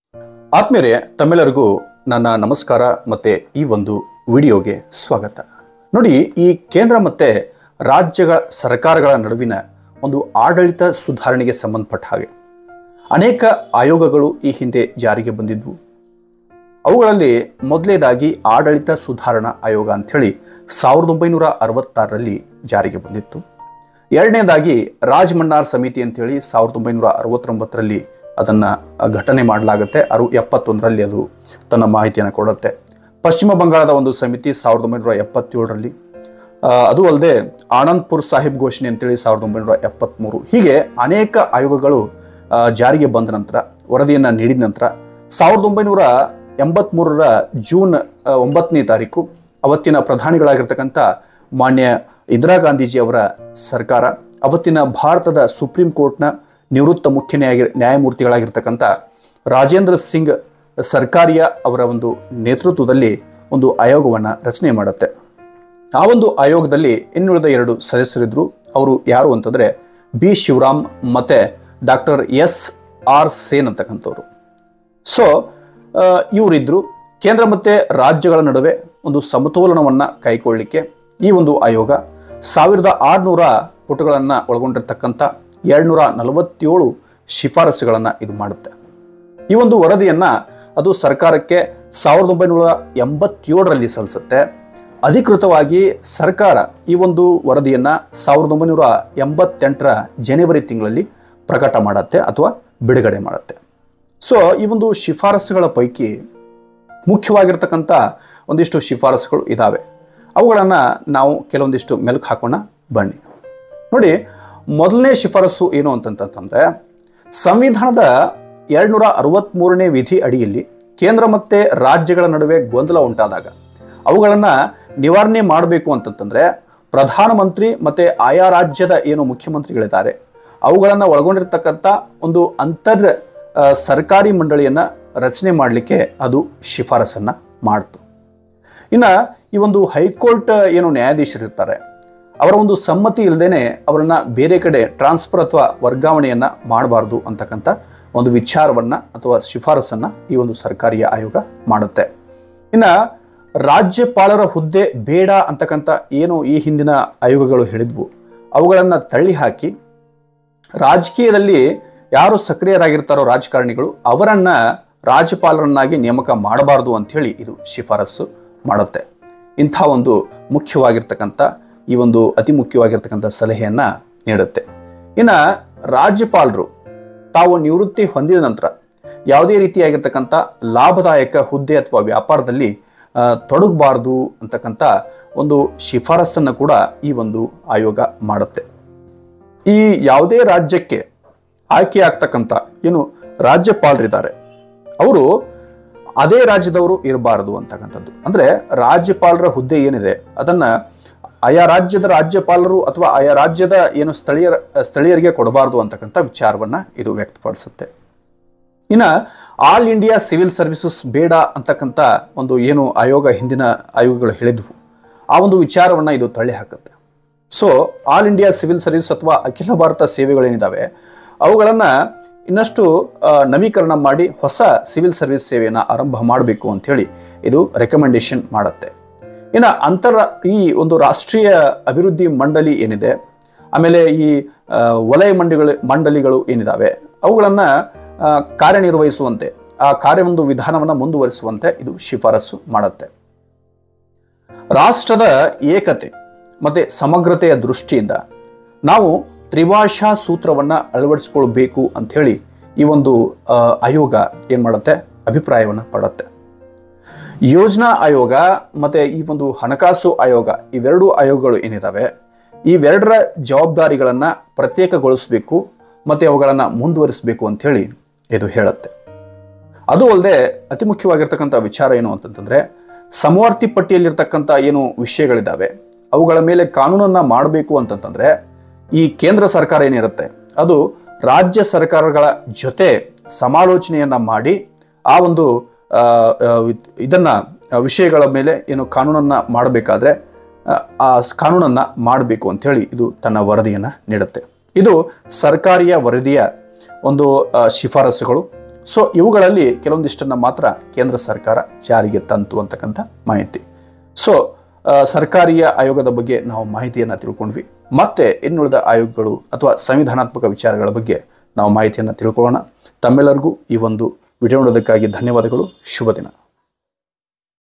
ಆತ್ಮೀಯರೇ ತಮ್ಮೆಲ್ಲರಿಗೂ ನನ್ನ ನಮಸ್ಕಾರ ಮತ್ತೆ ಈ ಒಂದು ವಿಡಿಯೋಗೆ ಸ್ವಾಗತ ನೋಡಿ ಈ ಕೇಂದ್ರ ಮತ್ತೆ ರಾಜ್ಯಗಳ ಸರ್ಕಾರಗಳ ನಡುವಿನ ಒಂದು ಆಡಳಿತ ಸುಧಾರಣೆಗೆ ಸಂಬಂಧಪಟ್ಟ ಹಾಗೆ ಅನೇಕ ಆಯೋಗಗಳು ಈ ಹಿಂದೆ ಜಾರಿಗೆ ಬಂದಿದ್ವು ಅವುಗಳಲ್ಲಿ ಮೊದಲನೇದಾಗಿ ಆಡಳಿತ ಸುಧಾರಣಾ ಆಯೋಗ ಅಂಥೇಳಿ ಸಾವಿರದ ಒಂಬೈನೂರ ಅರವತ್ತಾರರಲ್ಲಿ ಜಾರಿಗೆ ಬಂದಿತ್ತು ಎರಡನೇದಾಗಿ ರಾಜ್ ಮನ್ನಾರ್ ಸಮಿತಿ ಅಂತೇಳಿ ಸಾವಿರದ ಒಂಬೈನೂರ ಅರವತ್ತೊಂಬತ್ತರಲ್ಲಿ ಅದನ್ನು ಘಟನೆ ಮಾಡಲಾಗುತ್ತೆ ಅರು ಎಪ್ಪತ್ತೊಂದರಲ್ಲಿ ಅದು ತನ್ನ ಮಾಹಿತಿಯನ್ನು ಕೊಡುತ್ತೆ ಪಶ್ಚಿಮ ಬಂಗಾಳದ ಒಂದು ಸಮಿತಿ ಸಾವಿರದ ಒಂಬೈನೂರ ಎಪ್ಪತ್ತೇಳರಲ್ಲಿ ಆ, ಅದು ಅಲ್ಲದೆ ಆನಂದ್ಪುರ್ ಸಾಹಿಬ್ ಘೋಷಣೆ ಅಂತೇಳಿ ಸಾವಿರದ ಒಂಬೈನೂರ ಎಪ್ಪತ್ತ್ಮೂರು ಹೀಗೆ ಅನೇಕ ಆಯೋಗಗಳು ಆ, ಜಾರಿಗೆ ಬಂದ ನಂತರ ವರದಿಯನ್ನು ನೀಡಿದ ನಂತರ ಸಾವಿರದ ಒಂಬೈನೂರ ಎಂಬತ್ತ್ಮೂರರ ಜೂನ್ ಆ, ಒಂಬತ್ತನೇ ತಾರೀಕು ಅವತ್ತಿನ ಪ್ರಧಾನಿಗಳಾಗಿರ್ತಕ್ಕಂಥ ಮಾನ್ಯ ಇಂದಿರಾ ಗಾಂಧೀಜಿ ಅವರ ಸರ್ಕಾರ ಅವತ್ತಿನ ಭಾರತದ ಸುಪ್ರೀಂ ಕೋರ್ಟ್ನ ನಿವೃತ್ತ ಮುಖ್ಯ ನ್ಯಾಯ ನ್ಯಾಯಮೂರ್ತಿಗಳಾಗಿರ್ತಕ್ಕಂಥ ರಾಜೇಂದ್ರ ಸಿಂಗ್ ಸರ್ಕಾರಿಯ ಅವರ ಒಂದು ನೇತೃತ್ವದಲ್ಲಿ ಒಂದು ಆಯೋಗವನ್ನು ರಚನೆ ಮಾಡುತ್ತೆ ಆ ಒಂದು ಆಯೋಗದಲ್ಲಿ ಇನ್ನುಳಿದ ಎರಡು ಸದಸ್ಯರಿದ್ರು ಅವರು ಯಾರು ಅಂತಂದ್ರೆ ಬಿ ಶಿವರಾಮ್ ಮತ್ತೆ ಡಾಕ್ಟರ್ ಎಸ್ ಆರ್ ಸೇನ್ ಅಂತಕ್ಕಂಥವ್ರು ಸೊ ಇವರಿದ್ರು ಕೇಂದ್ರ ಮತ್ತು ರಾಜ್ಯಗಳ ನಡುವೆ ಒಂದು ಸಮತೋಲನವನ್ನು ಕೈಗೊಳ್ಳಲಿಕ್ಕೆ ಈ ಒಂದು ಆಯೋಗ ಸಾವಿರದ ಆರುನೂರ ಪುಟಗಳನ್ನು ಒಳಗೊಂಡಿರ್ತಕ್ಕಂಥ ಎರಡುನೂರ ನಲವತ್ತೇಳು ಶಿಫಾರಸುಗಳನ್ನು ಇದು ಮಾಡುತ್ತೆ ಈ ಒಂದು ವರದಿಯನ್ನು ಅದು ಸರ್ಕಾರಕ್ಕೆ ಸಾವಿರದ ಒಂಬೈನೂರ ಎಂಬತ್ತೇಳರಲ್ಲಿ ಸಲ್ಲಿಸುತ್ತೆ ಅಧಿಕೃತವಾಗಿ ಸರ್ಕಾರ ಈ ಒಂದು ವರದಿಯನ್ನು ಸಾವಿರದ ಒಂಬೈನೂರ ಎಂಬತ್ತೆಂಟರ ಜನವರಿ ತಿಂಗಳಲ್ಲಿ ಪ್ರಕಟ ಮಾಡುತ್ತೆ ಅಥವಾ ಬಿಡುಗಡೆ ಮಾಡುತ್ತೆ ಸೊ ಈ ಒಂದು ಶಿಫಾರಸುಗಳ ಪೈಕಿ ಮುಖ್ಯವಾಗಿರ್ತಕ್ಕಂಥ ಒಂದಿಷ್ಟು ಶಿಫಾರಸುಗಳು ಇದ್ದಾವೆ ಅವುಗಳನ್ನು ನಾವು ಕೆಲವೊಂದಿಷ್ಟು ಮೆಲುಕು ಹಾಕೋಣ ಬನ್ನಿ ನೋಡಿ ಮೊದಲನೇ ಶಿಫಾರಸು ಏನು ಅಂತಂತಂದ್ರೆ ಸಂವಿಧಾನದ ಎರಡುನೂರ ಅರವತ್ತ್ಮೂರನೇ ವಿಧಿ ಅಡಿಯಲ್ಲಿ ಕೇಂದ್ರ ಮತ್ತು ರಾಜ್ಯಗಳ ನಡುವೆ ಗೊಂದಲ ಉಂಟಾದಾಗ ಅವುಗಳನ್ನು ನಿವಾರಣೆ ಮಾಡಬೇಕು ಅಂತಂತಂದ್ರೆ ಪ್ರಧಾನಮಂತ್ರಿ ಮತ್ತು ಆಯಾ ರಾಜ್ಯದ ಏನು ಮುಖ್ಯಮಂತ್ರಿಗಳಿದ್ದಾರೆ ಅವುಗಳನ್ನು ಒಳಗೊಂಡಿರ್ತಕ್ಕಂಥ ಒಂದು ಅಂತರ್ ಆ, ಸರ್ಕಾರಿ ಮಂಡಳಿಯನ್ನು ರಚನೆ ಮಾಡಲಿಕ್ಕೆ ಅದು ಶಿಫಾರಸನ್ನು ಮಾಡ್ತು ಇನ್ನು ಈ ಒಂದು ಹೈಕೋರ್ಟ್ ಏನು ನ್ಯಾಯಾಧೀಶರಿರ್ತಾರೆ ಅವರ ಒಂದು ಸಮ್ಮತಿ ಇಲ್ಲದೇನೆ ಅವರನ್ನ ಬೇರೆ ಕಡೆ ಟ್ರಾನ್ಸ್ಫರ್ ಅಥವಾ ವರ್ಗಾವಣೆಯನ್ನ ಮಾಡಬಾರ್ದು ಅಂತಕ್ಕಂಥ ಒಂದು ವಿಚಾರವನ್ನ ಅಥವಾ ಶಿಫಾರಸನ್ನ ಈ ಒಂದು ಸರ್ಕಾರಿ ಆಯೋಗ ಮಾಡುತ್ತೆ ಇನ್ನ ರಾಜ್ಯಪಾಲರ ಹುದ್ದೆ ಬೇಡ ಅಂತಕ್ಕಂಥ ಏನು ಈ ಹಿಂದಿನ ಆಯೋಗಗಳು ಹೇಳಿದ್ವು ಅವುಗಳನ್ನು ತಳ್ಳಿ ಹಾಕಿ ರಾಜಕೀಯದಲ್ಲಿ ಯಾರು ಸಕ್ರಿಯರಾಗಿರ್ತಾರೋ ರಾಜಕಾರಣಿಗಳು ಅವರನ್ನ ರಾಜ್ಯಪಾಲರನ್ನಾಗಿ ನೇಮಕ ಮಾಡಬಾರ್ದು ಅಂಥೇಳಿ ಇದು ಶಿಫಾರಸು ಮಾಡುತ್ತೆ ಇಂಥ ಒಂದು ಮುಖ್ಯವಾಗಿರ್ತಕ್ಕಂಥ ಈ ಒಂದು ಅತಿ ಮುಖ್ಯವಾಗಿರ್ತಕ್ಕಂಥ ಸಲಹೆಯನ್ನ ನೀಡುತ್ತೆ ಇನ್ನು ರಾಜ್ಯಪಾಲರು ತಾವು ನಿವೃತ್ತಿ ಹೊಂದಿದ ನಂತರ ಯಾವುದೇ ರೀತಿಯಾಗಿರ್ತಕ್ಕಂಥ ಲಾಭದಾಯಕ ಹುದ್ದೆ ಅಥವಾ ವ್ಯಾಪಾರದಲ್ಲಿ ಆ, ತೊಡಗಬಾರ್ದು ಅಂತಕ್ಕಂಥ ಒಂದು ಶಿಫಾರಸನ್ನು ಕೂಡ ಈ ಒಂದು ಆಯೋಗ ಮಾಡುತ್ತೆ ಈ ಯಾವುದೇ ರಾಜ್ಯಕ್ಕೆ ಆಯ್ಕೆ ಆಗ್ತಕ್ಕಂಥ ಏನು ರಾಜ್ಯಪಾಲರಿದ್ದಾರೆ ಅವರು ಅದೇ ರಾಜ್ಯದವರು ಇರಬಾರದು ಅಂತಕ್ಕಂಥದ್ದು ಅಂದ್ರೆ ರಾಜ್ಯಪಾಲರ ಹುದ್ದೆ ಏನಿದೆ ಅದನ್ನ ಆಯಾ ರಾಜ್ಯದ ರಾಜ್ಯಪಾಲರು ಅಥವಾ ಆಯಾ ರಾಜ್ಯದ ಏನು ಸ್ಥಳೀಯರ ಸ್ಥಳೀಯರಿಗೆ ಕೊಡಬಾರದು ಅಂತಕ್ಕಂಥ ವಿಚಾರವನ್ನ ಇದು ವ್ಯಕ್ತಪಡಿಸುತ್ತೆ ಇನ್ನ ಆಲ್ ಇಂಡಿಯಾ ಸಿವಿಲ್ ಸರ್ವಿಸಸ್ ಬೇಡ ಅಂತಕ್ಕಂಥ ಒಂದು ಏನು ಆಯೋಗ ಹಿಂದಿನ ಆಯೋಗಗಳು ಹೇಳಿದ್ವು ಆ ಒಂದು ವಿಚಾರವನ್ನ ಇದು ತಳ್ಳಿ ಹಾಕುತ್ತೆ so all India civil service ಅಥವಾ ಅಖಿಲ ಭಾರತ ಸೇವೆಗಳೇನಿದ್ದಾವೆ ಅವುಗಳನ್ನು ಇನ್ನಷ್ಟು ಆ, ನವೀಕರಣ ಮಾಡಿ ಹೊಸ ಸಿವಿಲ್ ಸರ್ವಿಸ್ ಸೇವೆಯನ್ನು ಆರಂಭ ಮಾಡಬೇಕು ಅಂಥೇಳಿ ಇದು ರೆಕಮೆಂಡೇಶನ್ ಮಾಡುತ್ತೆ ಇನ್ನು ಅಂತರ ಈ ಒಂದು ರಾಷ್ಟ್ರೀಯ ಅಭಿವೃದ್ಧಿ ಮಂಡಳಿ ಏನಿದೆ ಆಮೇಲೆ ಈ ಆ, ವಲಯ ಮಂಡಳಿಗಳು ಮಂಡಳಿಗಳು ಏನಿದ್ದಾವೆ ಅವುಗಳನ್ನು ಕಾರ್ಯನಿರ್ವಹಿಸುವಂತೆ ಆ ಕಾರ್ಯವೊಂದು ವಿಧಾನವನ್ನು ಮುಂದುವರಿಸುವಂತೆ ಇದು ಶಿಫಾರಸು ಮಾಡುತ್ತೆ ರಾಷ್ಟ್ರದ ಏಕತೆ ಮತ್ತು ಸಮಗ್ರತೆಯ ದೃಷ್ಟಿಯಿಂದ ನಾವು ತ್ರಿಭಾಷಾ ಸೂತ್ರವನ್ನು ಅಳವಡಿಸ್ಕೊಳ್ಬೇಕು ಅಂಥೇಳಿ ಈ ಒಂದು ಆ, ಆಯೋಗ ಏನು ಮಾಡುತ್ತೆ ಅಭಿಪ್ರಾಯವನ್ನು ಪಡುತ್ತೆ ಯೋಜನಾ ಆಯೋಗ ಮತ್ತು ಈ ಒಂದು ಹಣಕಾಸು ಆಯೋಗ ಇವೆರಡು ಆಯೋಗಗಳು ಏನಿದಾವೆ ಇವೆರಡರ ಜವಾಬ್ದಾರಿಗಳನ್ನು ಪ್ರತ್ಯೇಕಗೊಳಿಸಬೇಕು ಮತ್ತು ಅವುಗಳನ್ನು ಮುಂದುವರಿಸಬೇಕು ಅಂಥೇಳಿ ಇದು ಹೇಳುತ್ತೆ ಅದು ಅಲ್ಲದೆ ಅತಿ ಮುಖ್ಯವಾಗಿರ್ತಕ್ಕಂಥ ವಿಚಾರ ಏನು ಅಂತಂತಂದ್ರೆ ಸಮವರ್ತಿ ಪಟ್ಟಿಯಲ್ಲಿರ್ತಕ್ಕಂಥ ಏನು ವಿಷಯಗಳಿದ್ದಾವೆ ಅವುಗಳ ಮೇಲೆ ಕಾನೂನನ್ನ ಮಾಡಬೇಕು ಅಂತಂತಂದ್ರೆ ಈ ಕೇಂದ್ರ ಸರ್ಕಾರ ಏನಿರುತ್ತೆ ಅದು ರಾಜ್ಯ ಸರ್ಕಾರಗಳ ಜೊತೆ ಸಮಾಲೋಚನೆಯನ್ನ ಮಾಡಿ ಆ ಒಂದು ಆ, ಆ, ಇದನ್ನ ಆ, ವಿಷಯಗಳ ಮೇಲೆ ಏನು ಕಾನೂನನ್ನ ಮಾಡಬೇಕಾದ್ರೆ ಆ, ಆ ಕಾನೂನನ್ನ ಮಾಡಬೇಕು ಅಂಥೇಳಿ ಇದು ತನ್ನ ವರದಿಯನ್ನು ನೀಡುತ್ತೆ ಇದು ಸರ್ಕಾರಿಯ ವರದಿಯ ಒಂದು ಆ, ಶಿಫಾರಸುಗಳು ಸೊ ಇವುಗಳಲ್ಲಿ ಕೆಲವೊಂದಿಷ್ಟನ್ನು ಮಾತ್ರ ಕೇಂದ್ರ ಸರ್ಕಾರ ಜಾರಿಗೆ ತಂತು ಅಂತಕ್ಕಂಥ ಮಾಹಿತಿ ಸೊ ಆ, ಸರ್ಕಾರಿಯ ಆಯೋಗದ ಬಗ್ಗೆ ನಾವು ಮಾಹಿತಿಯನ್ನು ತಿಳ್ಕೊಂಡ್ವಿ ಮತ್ತೆ ಇನ್ನುಳಿದ ಆಯೋಗಗಳು ಅಥವಾ ಸಂವಿಧಾನಾತ್ಮಕ ವಿಚಾರಗಳ ಬಗ್ಗೆ ನಾವು ಮಾಹಿತಿಯನ್ನು ತಿಳ್ಕೊಳ್ಳೋಣ ತಮ್ಮೆಲ್ಲರಿಗೂ ಈ ಒಂದು ವಿಡಿಯೋ ನೋಡೋದಕ್ಕಾಗಿ ಧನ್ಯವಾದಗಳು ಶುಭ ದಿನ